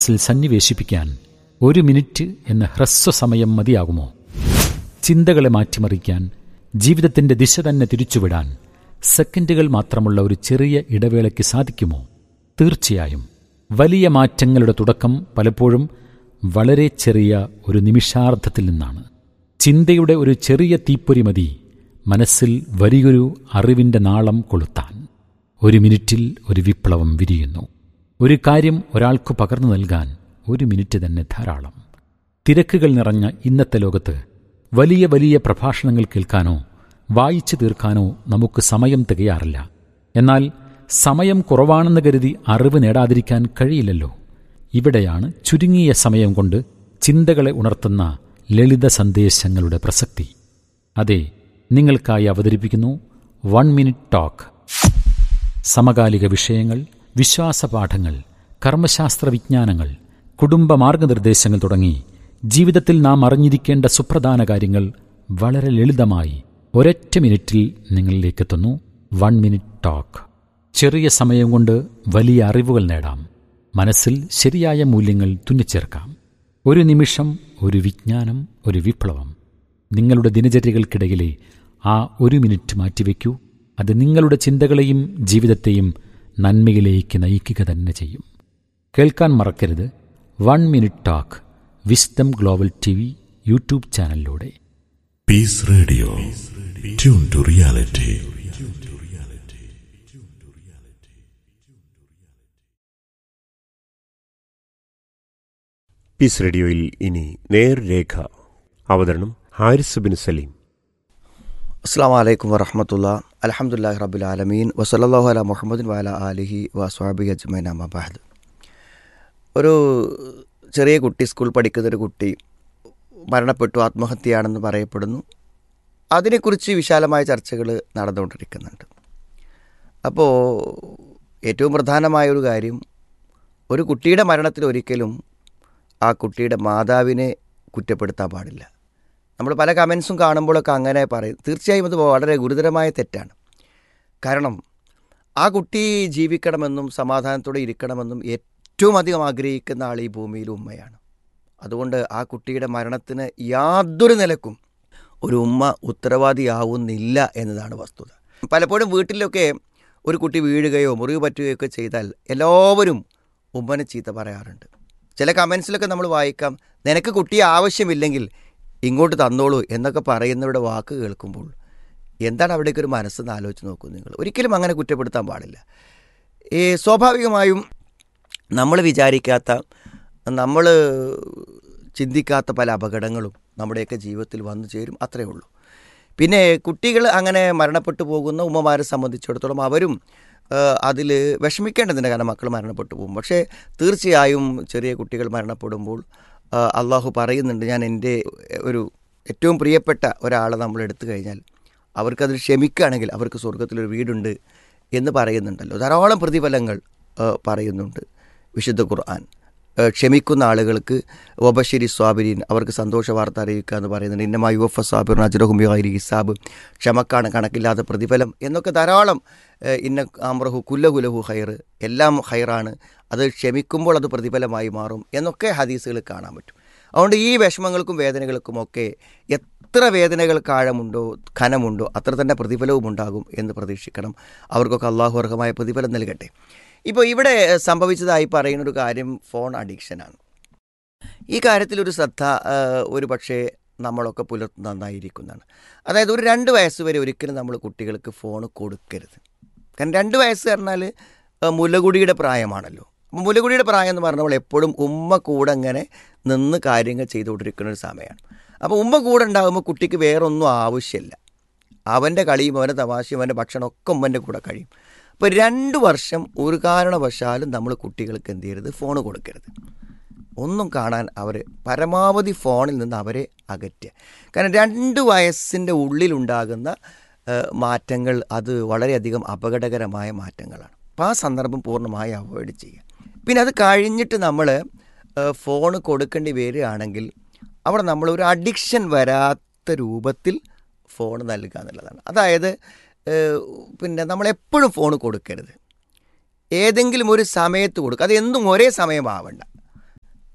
മനസ്സിൽ സന്നിവേശിപ്പിക്കാൻ ഒരു മിനിറ്റ് എന്ന ഹ്രസ്വസമയം മതിയാകുമോ ചിന്തകളെ മാറ്റിമറിക്കാൻ ജീവിതത്തിന്റെ ദിശ തന്നെ തിരിച്ചുവിടാൻ സെക്കൻഡുകൾ മാത്രമുള്ള ഒരു ചെറിയ ഇടവേളയ്ക്ക് സാധിക്കുമോ തീർച്ചയായും വലിയ മാറ്റങ്ങളുടെ തുടക്കം പലപ്പോഴും വളരെ ചെറിയ ഒരു നിമിഷാർദ്ധത്തിൽ നിന്നാണ് ചിന്തയുടെ ഒരു ചെറിയ തീപ്പൊരി മതി മനസ്സിൽ വലിയൊരു അറിവിന്റെ നാളം കൊളുത്താൻ ഒരു മിനിറ്റിൽ ഒരു വിപ്ലവം വിരിയുന്നു ഒരു കാര്യം ഒരാൾക്ക് പകർന്നു നൽകാൻ ഒരു മിനിറ്റ് തന്നെ ധാരാളം തിരക്കുകൾ നിറഞ്ഞ ഇന്നത്തെ ലോകത്ത് വലിയ വലിയ പ്രഭാഷണങ്ങൾ കേൾക്കാനോ വായിച്ചു തീർക്കാനോ നമുക്ക് സമയം തികയാറില്ല എന്നാൽ സമയം കുറവാണെന്ന് കരുതി അറിവ് നേടാതിരിക്കാൻ കഴിയില്ലല്ലോ ഇവിടെയാണ് ചുരുങ്ങിയ സമയം കൊണ്ട് ചിന്തകളെ ഉണർത്തുന്ന ലളിത സന്ദേശങ്ങളുടെ പ്രസക്തി അതെ നിങ്ങൾക്കായി അവതരിപ്പിക്കുന്നു വൺ മിനിറ്റ് ടോക്ക് സമകാലിക വിഷയങ്ങൾ വിശ്വാസപാഠങ്ങൾ കർമ്മശാസ്ത്ര വിജ്ഞാനങ്ങൾ കുടുംബ മാർഗനിർദ്ദേശങ്ങൾ തുടങ്ങി ജീവിതത്തിൽ നാം അറിഞ്ഞിരിക്കേണ്ട സുപ്രധാന കാര്യങ്ങൾ വളരെ ലളിതമായി ഒരൊറ്റ മിനിറ്റിൽ നിങ്ങളിലേക്കെത്തുന്നു വൺ മിനിറ്റ് ടോക്ക് ചെറിയ സമയം കൊണ്ട് വലിയ അറിവുകൾ നേടാം മനസ്സിൽ ശരിയായ മൂല്യങ്ങൾ തുന്നിച്ചേർക്കാം ഒരു നിമിഷം ഒരു വിജ്ഞാനം ഒരു വിപ്ലവം നിങ്ങളുടെ ദിനചര്യകൾക്കിടയിലെ ആ ഒരു മിനിറ്റ് മാറ്റിവെക്കൂ അത് നിങ്ങളുടെ ചിന്തകളെയും ജീവിതത്തെയും നന്മയിലേക്ക് നയിക്കുക തന്നെ ചെയ്യും കേൾക്കാൻ മറക്കരുത് one minute talk wisdom global T V YouTube ചാനലിലൂടെ peace radio tune to reality peace റേഡിയോയിൽ ഇനി നേർരേഖ അവതരണം ഹാരിസ് ബിൻ സലീം അസ്സാം വലൈക്കും വറഹമത്തുള്ള അലഹമുല്ലാ റബുൽ ആലമീൻ വസല്ലാഹു അല മുഹമ്മദിൻ വാല അലിഹി വസ്വാബി അജ്മൈൻ അമ്മബാദ് ഒരു ചെറിയ കുട്ടി സ്കൂൾ പഠിക്കുന്നൊരു കുട്ടി മരണപ്പെട്ടു ആത്മഹത്യയാണെന്ന് പറയപ്പെടുന്നു അതിനെക്കുറിച്ച് വിശാലമായ ചർച്ചകൾ നടന്നുകൊണ്ടിരിക്കുന്നുണ്ട് അപ്പോൾ ഏറ്റവും പ്രധാനമായ ഒരു കാര്യം ഒരു കുട്ടിയുടെ മരണത്തിൽ ഒരിക്കലും ആ കുട്ടിയുടെ മാതാവിനെ കുറ്റപ്പെടുത്താൻ പാടില്ല നമ്മൾ പല കമൻസും കാണുമ്പോഴൊക്കെ അങ്ങനെ പറയും തീർച്ചയായും അത് വളരെ ഗുരുതരമായ തെറ്റാണ് കാരണം ആ കുട്ടി ജീവിക്കണമെന്നും സമാധാനത്തോടെ ഇരിക്കണമെന്നും ഏറ്റവും അധികം ആഗ്രഹിക്കുന്ന ആൾ ഈ ഭൂമിയിൽ ഉമ്മയാണ് അതുകൊണ്ട് ആ കുട്ടിയുടെ മരണത്തിന് യാതൊരു നിലക്കും ഒരു ഉമ്മ ഉത്തരവാദിയാവുന്നില്ല എന്നതാണ് വസ്തുത പലപ്പോഴും വീട്ടിലൊക്കെ ഒരു കുട്ടി വീഴുകയോ മുറിവ് പറ്റുകയോ ഒക്കെ ചെയ്താൽ എല്ലാവരും ഉമ്മനെ ചീത്ത പറയാറുണ്ട് ചില കമൻസിലൊക്കെ നമ്മൾ വായിക്കാം നിനക്ക് കുട്ടിയെ ആവശ്യമില്ലെങ്കിൽ ഇങ്ങോട്ട് തന്നോളൂ എന്നൊക്കെ പറയുന്നവരുടെ വാക്ക് കേൾക്കുമ്പോൾ എന്താണ് അവിടേക്ക് ഒരു മനസ്സെന്ന് ആലോചിച്ച് നോക്കൂ നിങ്ങൾ ഒരിക്കലും അങ്ങനെ കുറ്റപ്പെടുത്താൻ പാടില്ല ഈ സ്വാഭാവികമായും നമ്മൾ വിചാരിക്കാത്ത നമ്മൾ ചിന്തിക്കാത്ത പല അപകടങ്ങളും നമ്മുടെയൊക്കെ ജീവിതത്തിൽ വന്നു ചേരും അത്രയേ ഉള്ളൂ പിന്നെ കുട്ടികൾ അങ്ങനെ മരണപ്പെട്ടു പോകുന്ന ഉമ്മമാരെ സംബന്ധിച്ചിടത്തോളം അവരും അതിൽ വിഷമിക്കേണ്ടതിൻ്റെ കാരണം മക്കൾ മരണപ്പെട്ടു പോകും പക്ഷേ തീർച്ചയായും ചെറിയ കുട്ടികൾ മരണപ്പെടുമ്പോൾ അള്ളാഹു പറയുന്നുണ്ട് ഞാൻ എൻ്റെ ഒരു ഏറ്റവും പ്രിയപ്പെട്ട ഒരാളെ നമ്മൾ എടുത്തു കഴിഞ്ഞാൽ അവർക്കതിൽ ക്ഷമിക്കുകയാണെങ്കിൽ അവർക്ക് സ്വർഗത്തിലൊരു വീടുണ്ട് എന്ന് പറയുന്നുണ്ടല്ലോ ധാരാളം പ്രതിഫലങ്ങൾ പറയുന്നുണ്ട് വിശുദ്ധ ഖുർആൻ ക്ഷമിക്കുന്ന ആളുകൾക്ക് ഒബശ്ശേരി സ്വാബിരീൻ അവർക്ക് സന്തോഷ വാർത്ത അറിയിക്കുക എന്ന് പറയുന്നുണ്ട് ഇന്നമായി യുവഫ സ്വാബിർ നജറഹുമിയായി ഹിസാബ് ക്ഷമക്കാണ് കണക്കില്ലാത്ത പ്രതിഫലം എന്നൊക്കെ ധാരാളം ഇന്ന ആമ്രഹു കുല്ലകുലഹു ഹൈർ എല്ലാം ഹൈറാണ് അത് ക്ഷമിക്കുമ്പോൾ അത് പ്രതിഫലമായി മാറും എന്നൊക്കെ ഹദീസുകൾ കാണാൻ പറ്റും അതുകൊണ്ട് ഈ വിഷമങ്ങൾക്കും വേദനകൾക്കും ഒക്കെ എത്ര വേദനകൾക്ക് ആഴമുണ്ടോ ഖനമുണ്ടോ അത്ര തന്നെ പ്രതിഫലവും ഉണ്ടാകും എന്ന് പ്രതീക്ഷിക്കണം അവർക്കൊക്കെ അള്ളാഹു അർഹമായ പ്രതിഫലം നൽകട്ടെ ഇപ്പോൾ ഇവിടെ സംഭവിച്ചതായി പറയുന്ന ഒരു കാര്യം ഫോൺ അഡിക്ഷനാണ് ഈ കാര്യത്തിൽ ഒരു ശ്രദ്ധ ഒരു പക്ഷേ നമ്മളൊക്കെ പുലർത്തുന്ന നന്നായിരിക്കുന്നതാണ് അതായത് ഒരു രണ്ട് വയസ്സ് വരെ ഒരിക്കലും നമ്മൾ കുട്ടികൾക്ക് ഫോൺ കൊടുക്കരുത് കാരണം രണ്ട് വയസ്സ് പറഞ്ഞാൽ മുലകുടിയുടെ പ്രായമാണല്ലോ അപ്പോൾ മുലകുടിയുടെ പ്രായം എന്ന് പറഞ്ഞപ്പോൾ എപ്പോഴും ഉമ്മ കൂടെ അങ്ങനെ നിന്ന് കാര്യങ്ങൾ ചെയ്തുകൊണ്ടിരിക്കുന്ന ഒരു സമയമാണ് അപ്പോൾ ഉമ്മ കൂടെ ഉണ്ടാകുമ്പോൾ കുട്ടിക്ക് വേറൊന്നും ആവശ്യമില്ല അവൻ്റെ കളിയും അവൻ്റെ തമാശയും അവൻ്റെ ഭക്ഷണമൊക്കെ ഉമ്മൻ്റെ കൂടെ കഴിയും അപ്പോൾ രണ്ട് വർഷം ഒരു കാരണവശാലും നമ്മൾ കുട്ടികൾക്ക് എന്ത് ചെയ്യരുത് ഫോൺ കൊടുക്കരുത് ഒന്നും കാണാൻ അവർ പരമാവധി ഫോണിൽ നിന്ന് അവരെ അകറ്റുക കാരണം രണ്ട് വയസ്സിൻ്റെ ഉള്ളിലുണ്ടാകുന്ന മാറ്റങ്ങൾ അത് വളരെയധികം അപകടകരമായ മാറ്റങ്ങളാണ് അപ്പോൾ ആ സന്ദർഭം പൂർണ്ണമായി അവോയ്ഡ് ചെയ്യുക പിന്നെ അത് കഴിഞ്ഞിട്ട് നമ്മൾ ഫോൺ കൊടുക്കേണ്ടി വരികയാണെങ്കിൽ അവിടെ നമ്മൾ ഒരു അഡിക്ഷൻ വരാത്ത രൂപത്തിൽ ഫോൺ നൽകുക എന്നുള്ളതാണ് അതായത് പിന്നെ നമ്മളെപ്പോഴും ഫോൺ കൊടുക്കരുത് ഏതെങ്കിലും ഒരു സമയത്ത് കൊടുക്കുക അത് എന്തും ഒരേ സമയമാവണ്ട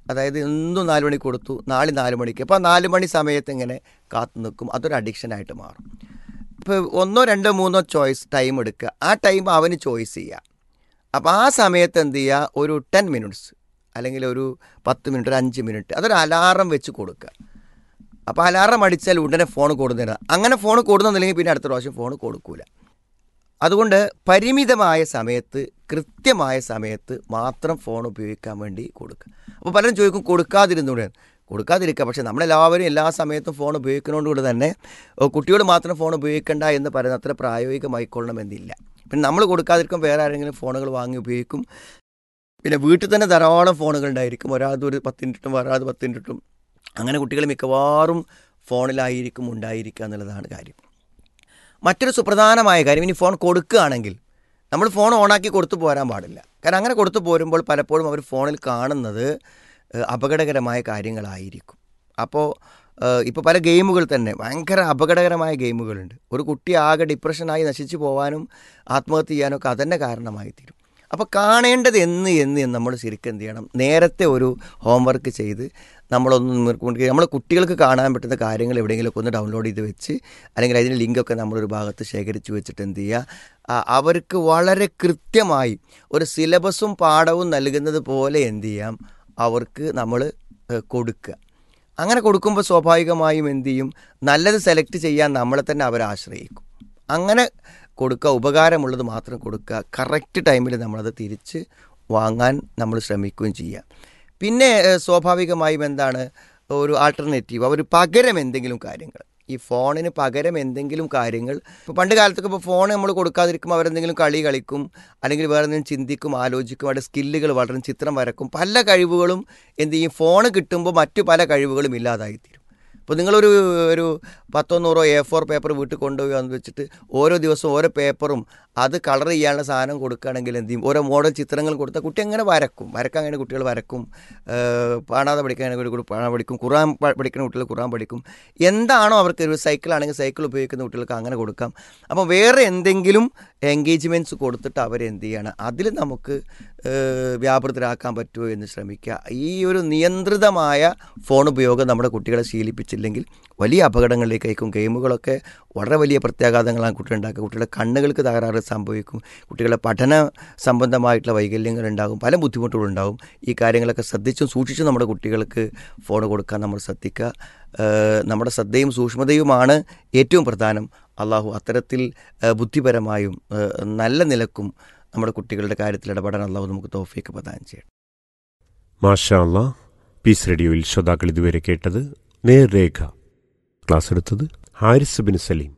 അതായത് എന്തും നാല് മണിക്ക് കൊടുത്തു നാളെ നാല് മണിക്ക് അപ്പോൾ നാല് മണി സമയത്ത് ഇങ്ങനെ കാത്തു നിൽക്കും അതൊരു അഡിക്ഷനായിട്ട് മാറും ഇപ്പോൾ ഒന്നോ രണ്ടോ മൂന്നോ ചോയ്സ് ടൈം എടുക്കുക ആ ടൈം അവന് ചോയ്സ് ചെയ്യുക അപ്പോൾ ആ സമയത്ത് എന്ത് ചെയ്യുക ഒരു ടെൻ മിനിറ്റ്സ് അല്ലെങ്കിൽ ഒരു പത്ത് മിനിറ്റ് ഒരു അഞ്ച് മിനിറ്റ് അതൊരു അലാറം വെച്ച് കൊടുക്കുക അപ്പോൾ അലാറം അടിച്ചാൽ ഉടനെ ഫോൺ കൊടുന്നില്ല അങ്ങനെ ഫോൺ കൊടുക്കുന്നില്ലെങ്കിൽ പിന്നെ അടുത്ത പ്രാവശ്യം ഫോൺ കൊടുക്കൂല അതുകൊണ്ട് പരിമിതമായ സമയത്ത് കൃത്യമായ സമയത്ത് മാത്രം ഫോൺ ഉപയോഗിക്കാൻ വേണ്ടി കൊടുക്കുക അപ്പോൾ പലരും ചോദിക്കും കൊടുക്കാതിരുന്നൂടെ കൊടുക്കാതിരിക്കുക പക്ഷേ നമ്മളെല്ലാവരും എല്ലാ സമയത്തും ഫോൺ ഉപയോഗിക്കുന്നതുകൊണ്ട് തന്നെ ഓ, കുട്ടിയോട് മാത്രം ഫോൺ ഉപയോഗിക്കേണ്ട എന്ന് പറയുന്നത് അത്ര പ്രായോഗികമായിക്കൊള്ളണമെന്നില്ല പിന്നെ നമ്മൾ കൊടുക്കാതിരിക്കും വേറെ ആരെങ്കിലും ഫോണുകൾ വാങ്ങി ഉപയോഗിക്കും പിന്നെ വീട്ടിൽ തന്നെ ധാരാളം ഫോണുകൾ ഉണ്ടായിരിക്കും ഒരാൾ ഒരു പത്ത് മിനിറ്റും ഒരാൾ പത്ത് മിനിറ്റും അങ്ങനെ കുട്ടികൾ മിക്കവാറും ഫോണിലായിരിക്കും ഉണ്ടായിരിക്കുക എന്നുള്ളതാണ് കാര്യം മറ്റൊരു സുപ്രധാനമായ കാര്യം ഇനി ഫോൺ കൊടുക്കുകയാണെങ്കിൽ നമ്മൾ ഫോൺ ഓണാക്കി കൊടുത്തു പോരാൻ പാടില്ല കാരണം അങ്ങനെ കൊടുത്തു പോരുമ്പോൾ പലപ്പോഴും അവർ ഫോണിൽ കാണുന്നത് ഏഹ്, അപകടകരമായ കാര്യങ്ങളായിരിക്കും അപ്പോൾ ഇപ്പോൾ പല ഗെയിമുകൾ തന്നെ ഭയങ്കര അപകടകരമായ ഗെയിമുകളുണ്ട് ഒരു കുട്ടി ആകെ ഡിപ്രഷനായി നശിച്ചു പോകാനും ആത്മഹത്യ ചെയ്യാനും ഒക്കെ അതന്നെ കാരണമായി തീരും അപ്പോൾ കാണേണ്ടത് എന്ന് എന്ന് എന്ന് നമ്മൾ ശരിക്കും എന്ത് ചെയ്യണം നേരത്തെ ഒരു ഹോംവർക്ക് ചെയ്ത് നമ്മളൊന്ന് നിർക്കൊണ്ട് നമ്മൾ കുട്ടികൾക്ക് കാണാൻ പറ്റുന്ന കാര്യങ്ങൾ എവിടെയെങ്കിലുമൊക്കെ ഒന്ന് ഡൗൺലോഡ് ചെയ്ത് വെച്ച് അല്ലെങ്കിൽ അതിൻ്റെ ലിങ്കൊക്കെ നമ്മളൊരു ഭാഗത്ത് ശേഖരിച്ച് വെച്ചിട്ട് എന്ത് ചെയ്യുക ആ, അവർക്ക് വളരെ കൃത്യമായി ഒരു സിലബസും പാഠവും നൽകുന്നത് പോലെ എന്ത് ചെയ്യാം അവർക്ക് നമ്മൾ കൊടുക്കുക അങ്ങനെ കൊടുക്കുമ്പോൾ സ്വാഭാവികമായും എന്ത് ചെയ്യും നല്ലത് സെലക്ട് ചെയ്യാൻ നമ്മളെ തന്നെ അവരെ ആശ്രയിക്കും അങ്ങനെ കൊടുക്കുക ഉപകാരമുള്ളത് മാത്രം കൊടുക്കുക കറക്റ്റ് ടൈമിൽ നമ്മളത് തിരിച്ച് വാങ്ങാൻ നമ്മൾ ശ്രമിക്കുകയും ചെയ്യുക പിന്നെ ഏഹ്, സ്വാഭാവികമായും എന്താണ് ഒരു ആൾട്ടർനേറ്റീവ് അവർ പകരം എന്തെങ്കിലും കാര്യങ്ങൾ ഈ ഫോണിന് പകരം എന്തെങ്കിലും കാര്യങ്ങൾ ഇപ്പോൾ പണ്ട് കാലത്തൊക്കെ ഇപ്പോൾ ഫോൺ നമ്മൾ കൊടുക്കാതിരിക്കുമ്പോൾ അവരെന്തെങ്കിലും കളി കളിക്കും അല്ലെങ്കിൽ വേറെ എന്തെങ്കിലും ചിന്തിക്കും ആലോചിക്കും അവരുടെ സ്കില്ലുകൾ വളരും ചിത്രം വരക്കും പല കഴിവുകളും എന്ത് ചെയ്യും ഫോൺ കിട്ടുമ്പോൾ മറ്റു പല കഴിവുകളും ഇല്ലാതായിത്തീരും ഇപ്പോൾ നിങ്ങളൊരു ഒരു പത്തോ നൂറോ എ ഫോർ പേപ്പർ വീട്ടിൽ കൊണ്ടുപോയി എന്ന് വെച്ചിട്ട് ഓരോ ദിവസവും ഓരോ പേപ്പറും അത് കളർ ചെയ്യാനുള്ള സാധനം കൊടുക്കുകയാണെങ്കിൽ എന്ത് ചെയ്യും ഓരോ മോഡൽ ചിത്രങ്ങൾ കൊടുത്താൽ കുട്ടി എങ്ങനെ വരക്കും വരക്കാൻ കഴിഞ്ഞ കുട്ടികൾ വരക്കും ഏഹ് പാടാതെ പഠിക്കാൻ കുട്ടി പാടാൻ പഠിക്കും ഖുറാൻ പ- പഠിക്കുന്ന കുട്ടികൾ ഖുറാൻ പഠിക്കും എന്താണോ അവർക്ക് ഒരു സൈക്കിളാണെങ്കിൽ സൈക്കിൾ ഉപയോഗിക്കുന്ന കുട്ടികൾക്ക് അങ്ങനെ കൊടുക്കാം അപ്പോൾ വേറെ എന്തെങ്കിലും എൻഗേജ്മെൻറ്റ്സ് കൊടുത്തിട്ട് അവരെന്ത് ചെയ്യണം അതിൽ നമുക്ക് ഏഹ് വ്യാപൃതരാക്കാൻ പറ്റുമോ എന്ന് ശ്രമിക്കുക ഈ ഒരു നിയന്ത്രിതമായ ഫോൺ ഉപയോഗം നമ്മുടെ കുട്ടികളെ ശീലിപ്പിച്ചില്ലെങ്കിൽ വലിയ അപകടങ്ങളിലേക്ക് അയക്കും ഗെയിമുകളൊക്കെ വളരെ വലിയ പ്രത്യാഘാതങ്ങളാണ് കുട്ടികളുണ്ടാക്കുക കുട്ടികളുടെ കണ്ണുകൾക്ക് തകരാറ് സംഭവിക്കും കുട്ടികളുടെ പഠന സംബന്ധമായിട്ടുള്ള വൈകല്യങ്ങൾ ഉണ്ടാകും പല ബുദ്ധിമുട്ടുകളും ഉണ്ടാകും ഈ കാര്യങ്ങളൊക്കെ ശ്രദ്ധിച്ചും സൂക്ഷിച്ചും നമ്മുടെ കുട്ടികൾക്ക് ഫോൺ കൊടുക്കാൻ നമ്മൾ ശ്രദ്ധിക്കുക ഏഹ് നമ്മുടെ ശ്രദ്ധയും സൂക്ഷ്മതയുമാണ് ഏറ്റവും പ്രധാനം അള്ളാഹു അത്തരത്തിൽ ഏഹ് ബുദ്ധിപരമായും ഏഹ് നല്ല നിലക്കും നമ്മുടെ കുട്ടികളുടെ കാര്യത്തിൽ ഇടപെടാൻ അള്ളാഹു നമുക്ക് തോഫിയൊക്കെ പ്രദാനം ചെയ്യണം മാഷാ അല്ലാ പീസ് റേഡിയോയിൽ ശ്രോതാക്കൾ ഇതുവരെ കേട്ടത് നേർരേഖ ക്ലാസ് എടുത്തത് ഹാരിസ് ബിൻ സലീം